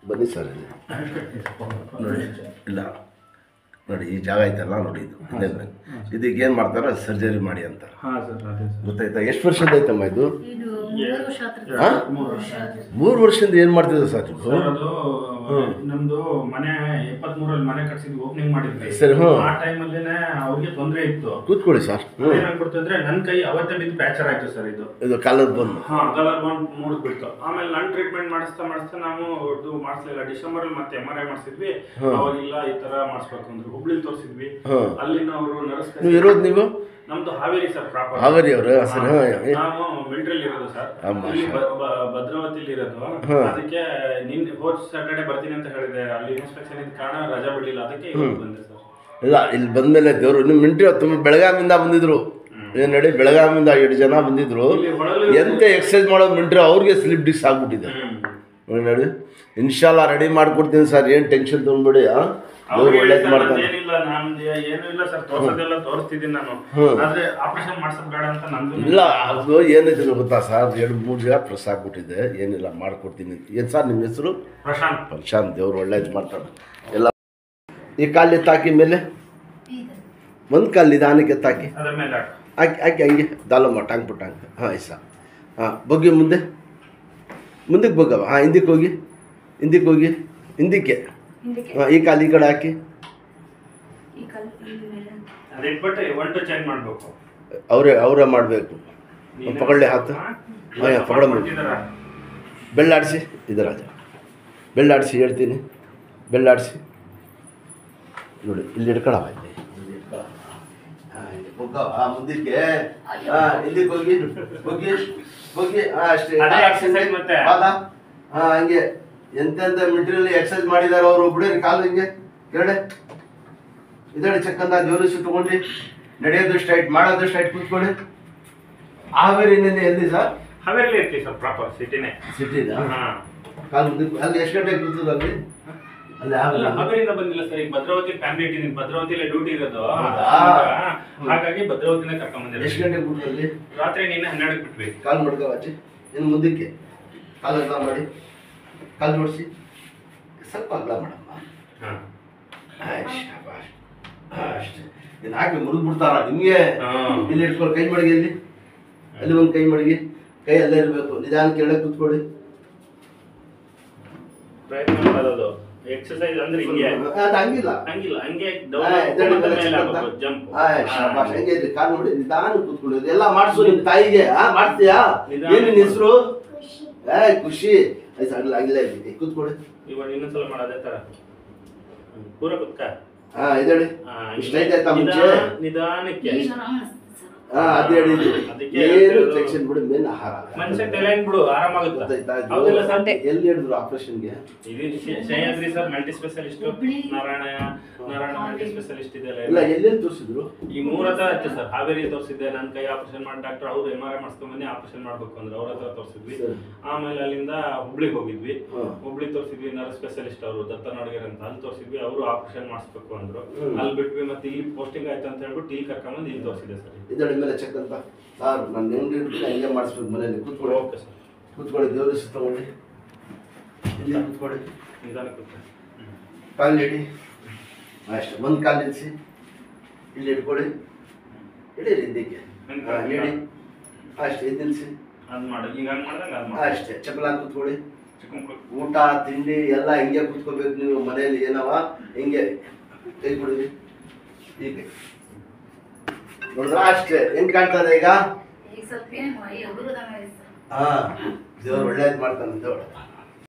ಬನ್ನಿ ಸರ್ ಇಲ್ಲಿ ನೋಡಿ ಇಲ್ಲ ನೋಡಿ ಈ ಜಾಗ ಐತಲ್ಲ ನೋಡಿ ಇದು ಇದೇ ಮೇಲೆ. ಇದಕ್ಕೆ ಏನು ಮಾಡ್ತಾರೆ ಸರ್ಜರಿ ಮಾಡಿ ಅಂತ ಹಾಂ ಸರ್ ಅದೇ ಸರ್ ಗೊತ್ತಾಯ್ತಾ ಎಷ್ಟು ವರ್ಷದ ಐತಮ್ಮ ಇದು ಇದು ಮೂರು ವರ್ಷ ಹತ್ರ ಹಾ? ಮೂರು ವರ್ಷ ಮೂರು ವರ್ಷದಿಂದ ಏನು ಮಾಡ್ತಿದ್ದೆ ಸರ್ ನೀವು ಸರ್ ಅದು ನಮ್ದು ಮನೆ ಎಪ್ಪತ್ಮೂರಲ್ಲಿ ಮನೆ ಕಟ್ಸಿದ್ವಿ ಓಪನಿಂಗ್ ಮಾಡಿದ್ವಿ ಸರಿ, ಹ್ಮ್. ಆ ಟೈಮಲ್ಲೇನೆ ಅವ್ರಿಗೆ ತೊಂದರೆ ಇತ್ತು ಕೂತ್ಕೊಳ್ಳಿ ಸರ್ ಹ್ಞೂ ಏನಾಗ್ಬಿಡ್ತಂದ್ರೆ ನನ್ನ ಕೈ ಅವತ್ತೇ ಬಿದ್ದು ಪ್ಯಾಚರ್ ಆಯ್ತು ಸರ್ ಇದು ಇದು ಕಾಲದ ಬಂದು ಹಾ ಕಲರ್ ಬಂದು ಮೂಡಿಸ್ಬಿಡ್ತು ಆಮೇಲೆ ನನ್ನ ಟ್ರೀಟ್ಮೆಂಟ್ ಮಾಡಿಸ್ತಾ ಮಾಡಿಸ್ತಾ ನಾವು ಇದು ಮಾಡಿಸ್ಲಿಲ್ಲ ಡಿಸೆಂಬರ್ ಅಲ್ಲಿ ಮತ್ತೆ ಎಮ್ ಆರ್ ಐ ಮಾಡಿಸಿದ್ವಿ ಅವಾಗಿಲ್ಲ ಈ ತರ ಮಾಡಿಸ್ಬೇಕು ಅಂದ್ರು ಹುಬ್ಳಿ ತೋರಿಸಿದ್ವಿ ಹಾಂ ಅಲ್ಲಿನ ಅವರು ನರ್ಸ್ ನೀವು ಇರೋದು ನೀವು ನಮ್ದು ಹಾವೇರಿ ಸರ್ ಪ್ರಾಪರ್ ಹಾವೇರಿ ಅವರು ಸರ್ ಹಾಂ ನಾವು ಮಿಲಿಟರಿ ಇರೋದು ಸರ್ ಅಮ್ಮ. ಇಲ್ಲಿ ಬ- ಬ- ಭದ್ರಾವತಿಲಿ ಇರೋದು ಹಾ. ಅದಕ್ಕೆ ನಿನ್ ಹೋದ್ ಸ್ಯಾಟರ್ಡೆ ಬರ್ತೀನಿ ಅಂತ ಹೇಳಿದೆ ಅಲ್ಲಿ ಇನ್ಸ್ಪೆಕ್ಷನ್ ಇದ್ದ ಕಾರಣ ರಜಾ ಬಿಡ್ಲಿಲ್ಲ ಅದಕ್ಕೆ ಇವತ್ತು ಬಂದೆ ಸರ್ ಇಲ್ಲ ಇಲ್ಲಿ ಬಂದಮೇಲೆ ದೇವರು ನಿಮ್ಮ ಮಿಂಟ್ರಿ ತುಂಬ ಬೆಳಗಾವಿಂದ ಬಂದಿದ್ರು ಏನು ನೋಡಿ ಬೆಳಗಾವಿಂದ ಎರಡು ಜನ ಬಂದಿದ್ರು ಇಲ್ಲಿ ಹೊಳಲು ಎಂತ ಎಕ್ಸರ್ಸೈಸ್ ಮಾಡೋ ಮಿಂಟ್ರಿ ಅವ್ರಿಗೆ ಸ್ಲಿಪ್ ಡಿಸ್ ಆಗ್ಬಿಟ್ಟಿದೆ ಹ್ಮ್. ನೋಡಿ ನೋಡಿ ಇನ್ಶಾಲ್ಲ ರೆಡಿ ಮಾಡ್ಕೊಡ್ತೀನಿ ಸರ್ ಏನು ಟೆನ್ಷನ್ ತೊಗೊಂಡ್ಬಿಡಿ ಆ ದೇವ್ರು ಅವ್ರಿಗೆ ಒಳ್ಳೇದು ಸರ್ ಮಾಡ್ತಾನೆ ಏನಿಲ್ಲ ನಮ್ದು ಏನು ಇಲ್ಲ ಸರ್ ತೋರ್ಸೋದೆಲ್ಲ ತೋರಿಸ್ತಿದ್ದೀನಿ ನಾನು ಹ್ಮ್. ಆದ್ರೆ ಆಪರೇಷನ್ ಮಾಡ್ಸೋದ್ ಬೇಡ ಅಂತ ನಂದು ಇಲ್ಲ ಅದು ಏನೈತೆ ಗೊತ್ತಾ ಸರ್ ಎರಡು ಮೂರು ಜನ ಪ್ರೆಸ್ ಆಗ್ಬಿಟ್ಟಿದೆ ಏನಿಲ್ಲ ಮಾಡ್ಕೊಡ್ತೀನಿ ಏನು ಸರ್ ನಿಮ್ಮ ಹೆಸರು ಪ್ರಶಾಂತ್ ಪ್ರಶಾಂತ್ ದೇವ್ರು ಒಳ್ಳೇದು ಮಾಡ್ತಾನೆ ಎಲ್ಲ ಈ ಕಾಲು ಎತ್ತಾಕಿ ಮೇಲೆ ಇದು ಒಂದು ಕಾಲು ನಿಧಾನಕ್ಕೆ ಎತ್ತಾಕಿ ಅದ್ರ ಮೇಲೆ ಹಾಕು. ಹಾಕಿ ಹಾಕಿ ಹಂಗೆ ದಾಲಮ್ಮ ಟಾಂಗ್ ಪುಟ್ಟಾಂಗ್ ಹಾಂ ಐಸ ಹಾಂ ಬಗ್ಗಿ ಮುಂದೆ ಮುಂದಕ್ಕೆ ಬಗ್ಗವ ಹಾಂ ಹಿಂದಕ್ಕೆ ಹೋಗಿ ಹಿಂದಕ್ಕೆ ಹೋಗಿ ಹಿಂದಕ್ಕೆ ಹಿಂದಕ್ಕೆ ಹಾಂ ಈ ಕಾಲು ಈ ಕಡೆ ಹಾಕಿ ಈ ಕಲ್ ಈ ಮೇಲೆ ಅದ್ ಇಟ್ಬಿಟ್ಟು ಒನ್ ಟು ಚೇಂಜ್ ಮಾಡ್ಬೇಕು ಅವರೇ ಅವರೇ ಮಾಡಬೇಕು ಪಕಡ್ಲೆ ಹಾತು ಹಾ? ಹಾಂ ಪಕಡ ಕೊಡ್ತಿದಾರ? ಬೆಳ್ಳಾಡಿಸಿ ಇದು ರಾಜ ಬೆಳ್ಳಾಡಿಸಿ ಹೇಳ್ತೀನಿ ಬೆಳ್ಳಾಡಿಸಿ ನೋಡಿ ಇಲ್ಲಿ ಹಿಡ್ಕೊಳವ ಇಲ್ಲಿ ಇಲ್ಲಿ ಹಿಡ್ಕೊಳವ. ಹಾ, ಇಲ್ಲಿ ಬಗ್ಗವ. ಹಾ, ಮುಂದಕ್ಕೆ ಹಾಂ ಹಿಂದಕ್ಕೆ ಹೋಗಿ ಹೋಗಿ ಹೋಗಿ ಹಾಂ ಅಷ್ಟೇ ಅದೇ ಹಾ, exercise ಮತ್ತೆ? ಪಾದ ಹಾಂ ಹಂಗೆ ಎಂತೆಂಥ ಮೆಟೀರಿಯಲ್ ಎಕ್ಸರ್ಸೈಸ್ ಮಾಡಿದಾರೆ ಅವರು ಬಿಡಿ ಕಾಲು ಹಿಂಗೆ ಎರಡೆ ಇದೆರಡು ಚಕ್ಕಂದ ಜೋರಿಸಿ ತಗೊಂಡು ನಡೆಯೋದು ಸ್ಟ್ರೈಟ್ ಮಾಡೋದು ಸ್ಟ್ರೈಟ್ ಕೂತ್ಕೊಳ್ಳಿ ಹಾವೇರಿನಲ್ಲಿ ಎಲ್ಲಿ ಸರ್ ಹಾವೇರಿಲಿ ಇರ್ತೀವಿ ಸರ್ ಪ್ರಾಪರ್ ಸಿಟಿನೇ ಸಿಟಿದ ಹಾ ಕಾಲು ಮುಂದಕ್ಕೆ ಅಲ್ಲಿ ಎಷ್ಟು ಗಂಟೆಗೆ ಕೂತದ ಅಲ್ಲಿ ಅಲ್ಲಿ ಅಲ್ಲ ಆಗಲ್ಲ ಹಾವೇರಿಯಿಂದ ಬಂದಿಲ್ಲ ಸರ್ ಈಗ ಭದ್ರಾವತಿ ಫ್ಯಾಮಿಲಿ ಇಟ್ಟಿದ್ದೀನಿ ಭದ್ರಾವತಿಲೇ ಡ್ಯೂಟಿ ಇರೋದು ಹೌದಾ? ಹಾಗಾಗಿ ಭದ್ರಾವತಿನೇ ಕರ್ಕೊಂಡ್ ಎಷ್ಟು ಬಂದಿರೋದು ಗಂಟೆಗೆ ಕೂತದ ಅಲ್ಲಿ ರಾತ್ರಿ ನಿನ್ನೆ ಹನ್ನೆರಡಕ್ಕೆ ಬಿಟ್ವಿ ಕಾಲು ಮಡ್ಕವಾಚಿ ಇನ್ನು ಮುಂದಕ್ಕೆ ಕಾಲು ಅಗಲ ಮಾಡಿ ಕಾಲು ಜೋಡಿಸಿ ಸ್ವಲ್ಪ ಅಗಲ ಮಾಡಮ್ಮ ಹಾ ಆಯ್ತ್ ಶಾಬಾಷ್. ಅಷ್ಟೇ ಇನ್ನು ಹಾಕಿ ಮುರಿದು ಬಿಡ್ತಾರ ನಿಮಗೆ ಹಾ. ಇಲ್ಲಿ ಇಟ್ಕೊಳ್ಳಿ ಕೈ ಮಡಗಿ ಅಲ್ಲಿ ಅಲ್ಲಿ ಒಂದು ಕೈ ಮಡಗಿ ಕೈ ಅಲ್ಲೇ ಇರಬೇಕು ನಿಧಾನ ಕೆಳಗೆ ಕೂತ್ಕೊಳ್ಳಿ ಪ್ರಯತ್ನ ಮಾಡೋದು ಎಕ್ಸರ್ಸೈಸ್ ಅಂದ್ರೆ ಹಿಂಗೆ ಅದು ಹಂಗಿಲ್ಲ ಹಂಗಿಲ್ಲ ಹಂಗೆ ಆ, ಎದ್ದೇಳಿ ಮೇಲೆ ಮೇಲೆ ಚಿಕ್ಕಂತ. ಜಂಪ್ ಆಯ್ ಶಾಬಾಷ್ ಹಂಗೆ ಇರ್ಲಿ ಕಾಲು ನೋಡಿ ನಿಧಾನ ಕೂತ್ಕೊಳ್ಳಿ ಎಲ್ಲ ಮಾಡಿಸು ನಿಮ್ಮ ತಾಯಿಗೆ ಆ ಮಾಡ್ತೀಯಾ ನಿಧಾನ. ಏನು ನಿನ್ನ ಹೆಸರು ಏ ಖುಷಿ ಆಯ್ತು ಅಲ್ಲ ಆಗಿಲ್ಲ ಇಲ್ಲಿ ಕೂತ್ಕೊಳ್ಳಿ ಇವಾಗ ಇನ್ನೊಂದ್ಸಲ ಮಾಡೋದೇ ತರ ಹ್ಮ್. ಪೂರ ಕುತ್ಕ ಹಾ ಇದೇಳಿ ಆ, ಇಷ್ಟ ಐತೆ ಆಯ್ತಾ ಮುಂಚೆ ನಿಧಾನ- ನಿಧಾನಕ್ಕೆ ಈಗ ಆರಾಮ್ ಅನಿಸ್ತದೆ ಸರ್ ಹಾ ಅದು ಹೇಳಿ ಅದಕ್ಕೆ ಏನು ಹೇಳ್ತಿರೋದು. ಸೆಕ್ಷನ್ ಬಿಡು ಮೇನ್ ಆಹಾರ ಮನುಷ್ಯ ತಲೆ ಬಿಡು ಆರಾಮಾಗುತ್ತೆ ಗೊತ್ತಾಯ್ತಾ ಇದು? ಹೌದಿಲ್ಲ ಸರ್ ಎಲ್ಲಿ ಹೇಳಿದ್ರು ಆಪರೇಷನ್ಗೆ ಇದು ಶೇ- ಶೇಯಾದ್ರಿ sir multi specialist Hubli. Narayana Narayana multi specialist ಇಲ್ಲ ಇದೆಲ್ಲ ಎಲ್ಲೆಲ್ಲಿ ತೋರಿಸಿದ್ರು ಈ ಮೂರ್ ಹತ್ರ ಇತ್ತು ಸರ್ ಹಾವೇರಿ ತೋರಿಸಿದ್ದೆ ನನ್ನ ಕೈ ಆಪರೇಷನ್ ಮಾಡಿ ಡಾಕ್ಟರ್ ಅವ್ರು ಎಮ್ ಆರ್ ಐ ಮಾಡಿಸ್ಕೊಂಡ್ ಬನ್ನಿ ಆಪರೇಷನ್ ಮಾಡ್ಬೇಕು ಅಂದ್ರೆ ಅವ್ರ ಹತ್ರ ತೋರಿಸಿದ್ವಿ ಸರಿ. ಆಮೇಲೆ ಅಲ್ಲಿಂದ ಹುಬ್ಳಿಗೆ ಹೋಗಿದ್ವಿ ಹಾ. ಹುಬ್ಳಿ ತೋರಿಸಿದ್ವಿ ನರ್ಸ್ ಸ್ಪೆಷಲಿಸ್ಟ್ ಅವರು ದತ್ತ ನಾಡಗೇರ್ ಅಂತ ಅಲ್ಲಿ ತೋರಿಸಿದ್ವಿ ಅವರು ಆಪರೇಷನ್ ಮಾಡಿಸ್ಬೇಕು ಅಂದ್ರು ಹ್ಮ್. ಅಲ್ಲಿ ಬಿಟ್ವಿ ಮತ್ತೆ ಇಲ್ಲಿ ಪೋಸ್ಟಿಂಗ್ ಆಯ್ತು ಅಂತ ಹೇಳ್ಬಿಟ್ಟು ಇಲ್ಲಿ ಕರ್ಕೊಂಬಂದು ಇಲ್ಲಿ ತೋರಿಸಿದೆ ಸರ್ ಇದಳಿ ಮೇಲೆ ಚೆಕ್ ಅಂತ ಸರ್ ನಾನು ಹೆಂಗೆ ಇರ್ತೀನಿ ಹಂಗೆ ಮಾಡಿಸ್ಬೇಕು ಮನೇಲಿ ಕೂತ್ಕೊಳ್ಳಿ ಓಕೆ ಸರ್ ಕೂತ್ಕೊಳ್ಳಿ ದೇವ್ರ ಹೆಸರು ತಗೊಳ್ಳಿ ಇಲ್ಲಿ ಕೂತ್ಕೊಳ್ಳಿ ನಿಧಾನ ಕೂತ್ಕೊಳ್ಳಿ. ಹ್ಮ್. ಕಾಲು ಹಿಡಿ ಅಷ್ಟೇ ಒಂದು ಕಾಲು ನಿಲ್ಲಿಸಿ ಇಲ್ಲಿ ಇಟ್ಕೊಳ್ಳಿ ಹಿಡೀರಿ ಹಿಂದಕ್ಕೆ ಒಂದು ಹಾ, ಕಾಲು ಹಿಡಿ ಅಷ್ಟೇ ಇದು ನಿಲ್ಲಿಸಿ ಅದ್ ಮಾಡಿ ಈಗ ಹಂಗ್ ಮಾಡ್ದಂಗೆ ಅದ್ ಮಾಡಿ ಅಷ್ಟೇ ಚಪ್ಪಲ ಕೂತ್ಕೊಳ್ಳಿ ಚಿಕ್ಕ ಮಕ್ಳು ಊಟ ತಿಂಡಿ ಎಲ್ಲ ಹಿಂಗೆ ಕೂತ್ಕೋಬೇಕು ನೀವು ಮನೆಯಲ್ಲಿ ಏನವ ಹಿಂಗೆ ಕೈ ಕೊಡಿರಿ ಹೀಗೆ ನೋಡಿದ್ರ ಅಷ್ಟೇ ಹೆಂಗ್ ಕಾಣ್ತದೆ ಈಗ ಈಗ ಸ್ವಲ್ಪ ಏನು ಹುಡುಗದಂಗ ಇದೆ ಸರ್ ಹಾ ದೇವ್ರು ಒಳ್ಳೇದು ಮಾಡ್ತಾನೆ ದೇವ್ರು